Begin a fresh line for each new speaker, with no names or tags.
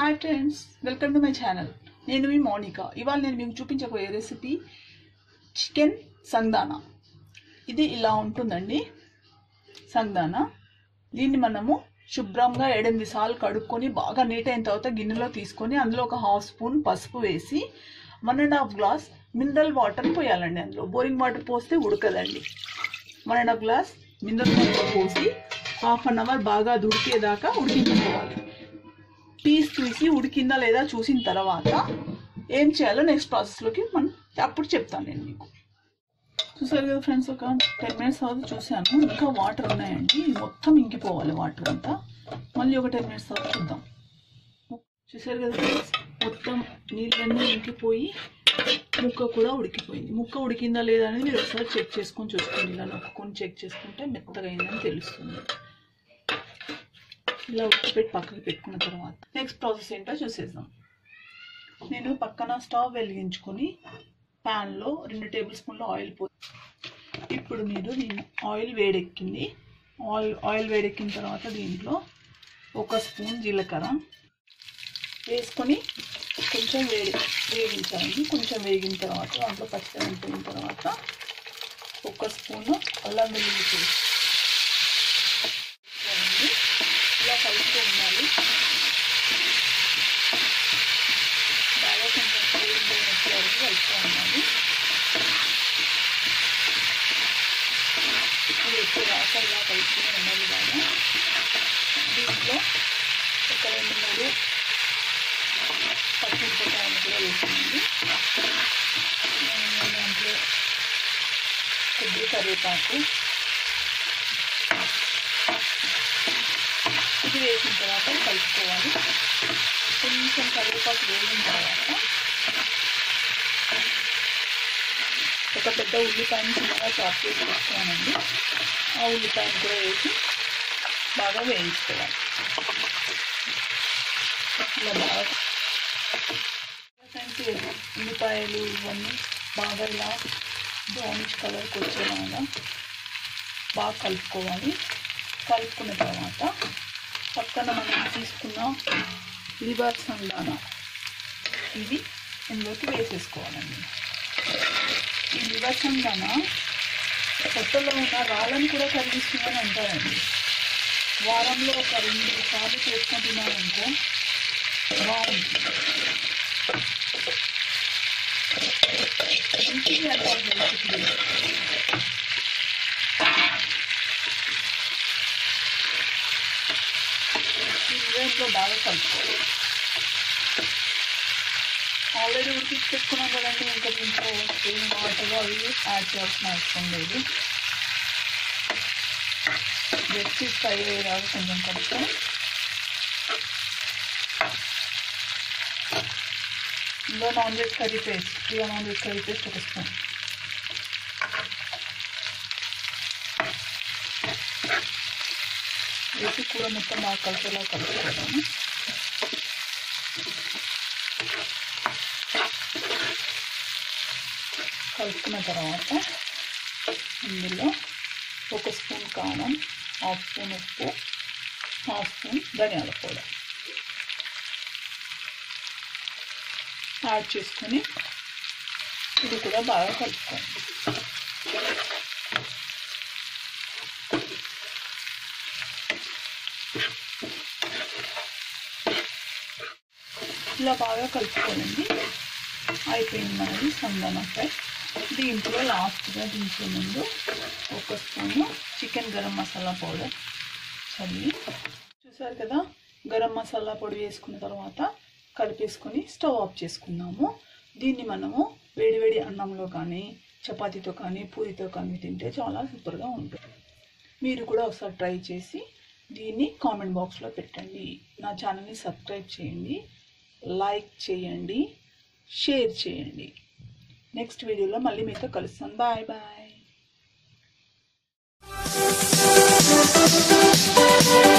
Hi friends welcome to my channel నేను మీ మౌనిక ఇవాళ నేను మీకు చూపించబోయే రెసిపీ చికెన్ సంగ్దానా ఇది ఇలా ఉంటుందండి సంగ్దానా దీన్ని మనము శుభ్రంగా ఎనిమిది సార్లు కడుక్కొని బాగా నీట్ అయిన తర్వాత గిన్నెలో తీసుకొని అందులో ఒక హాఫ్ స్పూన్ పసుపు వేసి one and half glass mineral water పోయాలండి అందులో బోరింగ్ వాటర్ పోస్తే ఉడకదండి one and half glass mineral water పోసి హాఫ్ అన్ అవర్ బాగా అది ఉడికేదాకా ఉడికించుకోవాలి పీస్ తీసి ఉడికిందా లేదా చూసిన తర్వాత ఏం చేయాలో నెక్స్ట్ ప్రాసెస్లోకి మనం అప్పుడు చెప్తాను నేను మీకు చూసారు కదా ఫ్రెండ్స్ ఒక టెన్ మినిట్స్ తర్వాత చూశాను ఇంకా వాటర్ ఉన్నాయండి మొత్తం ఇంకిపోవాలి వాటర్ అంతా మళ్ళీ ఒక టెన్ మినిట్స్ తర్వాత చూద్దాం చూసారు కదా ఫ్రెండ్స్ మొత్తం నీళ్ళన్నీ ఇంకిపోయి ముక్క కూడా ఉడికిపోయింది ముక్క ఉడికిందా లేదా అనేది మీరు ఒకసారి చెక్ చేసుకొని చూసుకోండి ఇలా నొక్కుకొని చెక్ చేసుకుంటే మెత్తగా అయిందని తెలుస్తుంది ఇలా ఉడికిపెట్టి పక్కకి పెట్టుకున్న తర్వాత నెక్స్ట్ ప్రాసెస్ ఏంటో చూసేద్దాం నేను పక్కన స్టవ్ వెలిగించుకొని ప్యాన్లో రెండు టేబుల్ స్పూన్ల ఆయిల్ పో ఇప్పుడు మీరు దీన్ని ఆయిల్ వేడెక్కింది ఆయిల్ ఆయిల్ వేడెక్కిన తర్వాత దీంట్లో ఒక స్పూన్ జీలకర్ర వేసుకొని కొంచెం వేడి వేగించాలండి కొంచెం వేగిన తర్వాత దాంట్లో పచ్చిదనం పోయిన తర్వాత ఒక స్పూను అల్లం వెల్లుల్లి పేస్ట్ వేసుకోవాలండి. ఇలా కలుపుతూ ఉండాలి బాగా కొంచెం వేగిన వచ్చే వరకు కలుపుతూ ఉండాలి ఇది వచ్చే రాక ఇలా కలుపుతూనే ఉండాలి బాగా దీంట్లో ఒక రెండు మూడు పచ్చిమిరపకాయలు కూడా వేసింది దాంట్లో కొద్దిగా కరివేపాకు ఇది వేసిన తర్వాత కలుపుకోవాలి కొంచెం కరివేపాకు వేసిన తర్వాత ఒక పెద్ద ఉల్లిపాయని చిన్నగా చాప్ చేసి వేసుకోవాలండి ఆ ఉల్లిపాయను కూడా వేసి బాగా వేయించుకోవాలి ఇలా బాగా ఫ్రెండ్స్ ఉల్లిపాయలు ఇవన్నీ బాగా ఇలా బ్రౌనిష్ కలర్కి వచ్చేలాగా బాగా కలుపుకోవాలి కలుపుకున్న తర్వాత పక్కన మనం తీసుకున్న లివర్ సండానా ఇది ఇందులోకి వేసేసుకోవాలండి ఈ లివర్ సండానా పొట్టలో ఉన్న రాళ్ళని కూడా కరిగిస్తుందని అంటారండి వారంలో ఒక రెండు సార్లు చేసుకొని తినాలనుకో బాగుంటుంది మంచిది అంటారు హెల్త్కి ఇంట్లో బాగా కలుపుకోవాలి ఆల్రెడీ ఉడికించి పెట్టుకున్నాం కదండి ఇంకా దీంట్లో ఏం వాటర్ అవి యాడ్ చేయాల్సిన అవసరం లేదు జస్ట్ ఫ్రై అయ్యేలాగా కొంచెం కలుపుతాం ఇందులో non veg curry paste Priya non veg curry paste ఒక స్పూన్ వేసి కూర మొత్తం బాగా కలిసేలా కలుపుకోవడము కలుపుకున్న తర్వాత ఇందులో ఒక స్పూన్ కారం హాఫ్ స్పూన్ ఉప్పు హాఫ్ స్పూన్ ధనియాల పౌడర్ యాడ్ చేసుకొని ఇది కూడా బాగా కలుపుకోండి ఇలా బాగా కలుపుకోనండి అయిపోయింది మనది సందన ఫ్రై దీంట్లో లాస్ట్గా దించే ముందు ఒక spoon chicken garam masala powder చల్లి చూసారు కదా గరం మసాలా పొడి వేసుకున్న తర్వాత కలిపేసుకొని స్టవ్ ఆఫ్ చేసుకున్నాము దీన్ని మనము వేడివేడి అన్నంలో కానీ చపాతీతో కానీ పూరితో కానీ తింటే చాలా సూపర్గా ఉంటుంది మీరు కూడా ఒకసారి ట్రై చేసి దీన్ని కామెంట్ బాక్స్లో పెట్టండి నా ఛానల్ని సబ్స్క్రైబ్ చేయండి లైక్ చేయండి షేర్ చేయండి నెక్స్ట్ వీడియోలో మళ్ళీ మీతో కలుస్తాను బాయ్ బాయ్